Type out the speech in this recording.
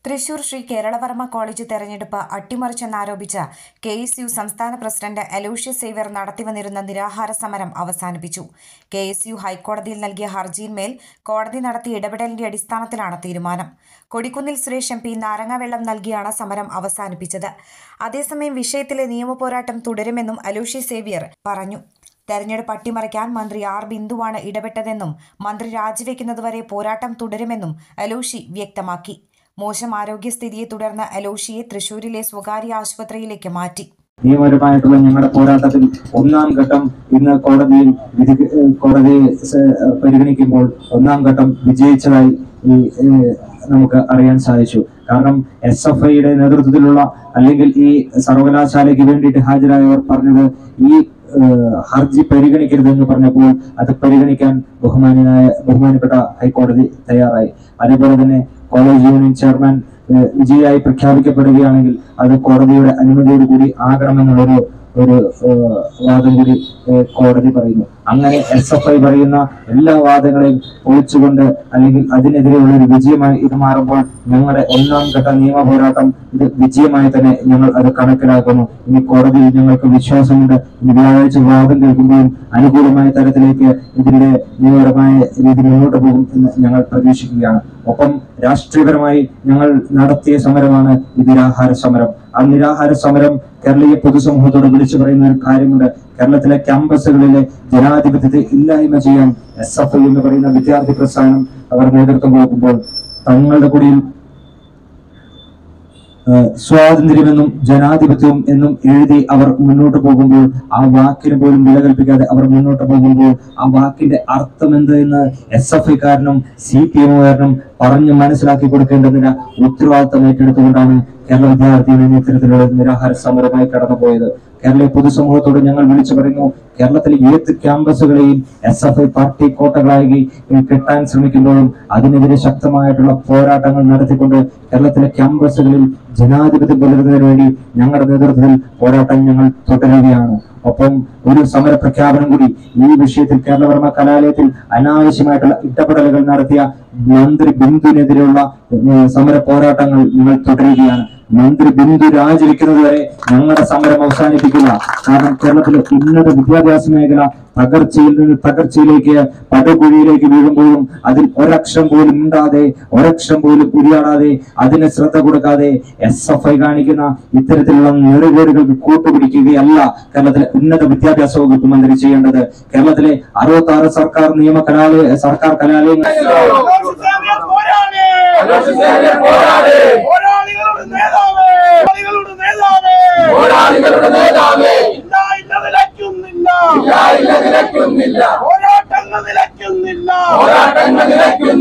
Thrissur Shri Keralavarma college തെരഞ്ഞെടുപ്പ് അട്ടിമറിച്ചെന്നാരോപിച്ച് K S U സംസ്ഥാന പ്രസിഡന്റ് അലൂഷ്യസ് സേവ്യർ നടത്തിവന്നിരുന്ന നിരാഹാര സമരം അവസാനിപ്പിച്ചു കെ എസ് യു ഹൈക്കോടതിയിൽ നൽകിയ ഹർജിയിന്മേൽ കോടതി നടത്തിയ ഇടപെടലിന്റെ അടിസ്ഥാനത്തിലാണ് തീരുമാനം കൊടിക്കുന്നിൽ സുരേഷ് എം പി നാരങ്ങാവെള്ളം നൽകിയാണ് സമരം അവസാനിപ്പിച്ചത് അതേസമയം വിഷയത്തിലെ നിയമപോരാട്ടം തുടരുമെന്നും അലൂഷ്യസ് സേവ്യർ പറഞ്ഞു തെരഞ്ഞെടുപ്പ് അട്ടിമറിക്കാൻ മന്ത്രി ആർ ബിന്ദുവാണ് ഇടപെട്ടതെന്നും മന്ത്രി രാജിവെക്കുന്നതുവരെ പോരാട്ടം തുടരുമെന്നും അലൂഷി വ്യക്തമാക്കി മോശം ആരോഗ്യസ്ഥിതിയെ തുടർന്ന് അലോഷിയെ തൃശൂരിലെ സ്വകാര്യ ആശുപത്രിയിലേക്ക് മാറ്റി നിയമപരമായിട്ടുള്ള ഞങ്ങളുടെ പോരാട്ടത്തിൽ ഒന്നാം ഘട്ടം ഇന്ന് കോടതിയിൽ വിധി കോടതി സ- പരിഗണിക്കുമ്പോൾ ഒന്നാം ഘട്ടം വിജയിച്ചതായി ഈ ഏഹ്, നമുക്ക് അറിയാൻ സാധിച്ചു കാരണം എസ് എഫ് ഐയുടെ നേതൃത്വത്തിലുള്ള അല്ലെങ്കിൽ ഈ സർവകലാശാലയ്ക്ക് വേണ്ടിയിട്ട് ഹാജരായവർ പറഞ്ഞത് ഈ ഏഹ്, ഹർജി പരിഗണിക്കരുതെന്ന് പറഞ്ഞപ്പോൾ അത് പരിഗണിക്കാൻ ബഹുമാനായ ബഹുമാനപ്പെട്ട ഹൈക്കോടതി തയ്യാറായി അതേപോലെ തന്നെ കോളേജ് യൂണിയൻ ചെയർമാൻ ഏഹ്, വിജയിയായി പ്രഖ്യാപിക്കപ്പെടുകയാണെങ്കിൽ അത് കോടതിയുടെ അനുമതിയോട് കൂടി ആകണമെന്നുള്ളൊരു ഒരു ഏഹ്, വാദം കൂടി ഏഹ്, കോടതി പറയുന്നു അങ്ങനെ എസ് എഫ് ഐ പറയുന്ന എല്ലാ വാദങ്ങളെയും ഒഴിച്ചുകൊണ്ട് അല്ലെങ്കിൽ അതിനെതിരെയുള്ള ഒരു വിജയമായി ഇത് മാറുമ്പോൾ ഞങ്ങളുടെ ഒന്നാം ഘട്ട നിയമ പോരാട്ടം ഇത് വിജയമായി തന്നെ ഞങ്ങൾ അത് കണക്കിലാക്കുന്നു ഇനി കോടതിയിൽ ഞങ്ങൾക്ക് വിശ്വാസമുണ്ട് ഇനി വ്യാഴാഴ്ച വാദം കേൾക്കുമ്പോഴും അനുകൂലമായ തരത്തിലേക്ക് ഇതിന്റെ നിയമപരമായ രീതി മുന്നോട്ട് പോകും എന്ന് ഞങ്ങൾ പ്രതീക്ഷിക്കുകയാണ് ഒപ്പം രാഷ്ട്രീയപരമായി ഞങ്ങൾ നടത്തിയ സമരമാണ് ഈ നിരാഹാര സമരം ആ നിരാഹാര സമരം കേരളീയ പൊതുസമൂഹത്തോട് വിളിച്ചു പറയുന്ന ഒരു കാര്യമുണ്ട് കേരളത്തിലെ ക്യാമ്പസുകളിലെ ജനാധിപത്യത്തെ ഇല്ലായ്മ ചെയ്യാൻ എസ് എഫ് ഐ എന്ന് പറയുന്ന വിദ്യാർത്ഥി പ്രസ്ഥാനം അവർ നേതൃത്വം കൊടുക്കുമ്പോൾ തങ്ങളുടെ കൂടിയിൽ ഏഹ് സ്വാതന്ത്ര്യമെന്നും ജനാധിപത്യവും എന്നും എഴുതി അവർ മുന്നോട്ട് പോകുമ്പോൾ ആ വാക്കിന് പോലും വില കൽപ്പിക്കാതെ അവർ മുന്നോട്ട് പോകുമ്പോൾ ആ വാക്കിന്റെ അർത്ഥം എന്ത് എന്ന് എസ് എഫ് ഐക്കാരനും സി പി എമ്മുകാരനും പറഞ്ഞു മനസ്സിലാക്കി കൊടുക്കേണ്ടതിന് ഉത്തരവാദിത്തം ഏറ്റെടുത്തുകൊണ്ടാണ് കേരള വിദ്യാർത്ഥി യൂണിയൻ ഇത്തരത്തിലുള്ള നിരാഹാര സമരമായി കടന്നുപോയത് കേരളീയ പൊതുസമൂഹത്തോട് ഞങ്ങൾ വിളിച്ചു പറയുന്നു കേരളത്തിലെ ഏത് ക്യാമ്പസുകളെയും എസ് എഫ് ഐ പാർട്ടി കോട്ടകളായി കെട്ടാൻ ശ്രമിക്കുമ്പോഴും അതിനെതിരെ ശക്തമായിട്ടുള്ള പോരാട്ടങ്ങൾ നടത്തിക്കൊണ്ട് കേരളത്തിലെ ക്യാമ്പസുകളിൽ ജനാധിപത്യം പുലരുന്നതിന് വേണ്ടി ഞങ്ങളുടെ നേതൃത്വത്തിൽ പോരാട്ടം ഞങ്ങൾ തുടരുകയാണ് ഒപ്പം ഒരു സമര പ്രഖ്യാപനം കൂടി ഈ വിഷയത്തിൽ കേരളവർമ്മ കലാലയത്തിൽ അനാവശ്യമായിട്ടുള്ള ഇടപെടലുകൾ നടത്തിയ മന്ത്രി ബിന്ദുവിനെതിരെയുള്ള ഏഹ്, സമര പോരാട്ടങ്ങൾ ഞങ്ങൾ തുടരുകയാണ് മന്ത്രി ബിന്ദു രാജിവെക്കുന്നത് വരെ ഞങ്ങളുടെ സമരം അവസാനിപ്പിക്കില്ല കാരണം കേരളത്തിലെ ഉന്നത വിദ്യാഭ്യാസ മേഖല തകർച്ചയിൽ നിന്ന് തകർച്ചയിലേക്ക് പടുകുഴിയിലേക്ക് വീഴുമ്പോഴും അതിൽ ഒരക്ഷരം പോലും ഉണ്ടാതെ ഒരക്ഷരം പോലും ഉരിയാടാതെ അതിന് ശ്രദ്ധ കൊടുക്കാതെ എസ് എഫ് ഐ കാണിക്കുന്ന ഇത്തരത്തിലുള്ള നെറുകേടുകൾക്ക് കൂട്ടുപിടിക്കുകയല്ല കേരളത്തിലെ ഉന്നത വിദ്യാഭ്യാസ വകുപ്പ് മന്ത്രി ചെയ്യേണ്ടത് കേരളത്തിലെ അറുപത്തി ആറ് സർക്കാർ നിയമ കലാലയ സർക്കാർ കലാലയങ്ങൾ അലോഷിസേവ്യർ പോരാളി! പോരാളികളുടെ നേതാവേ! പോരാളികളുടെ നേതാവേ! ഇല്ല, ഇല്ല, നിലയ്ക്കുന്നില്ല. പോരാട്ടങ്ങൾ നിലയ്ക്കുന്നില്ല.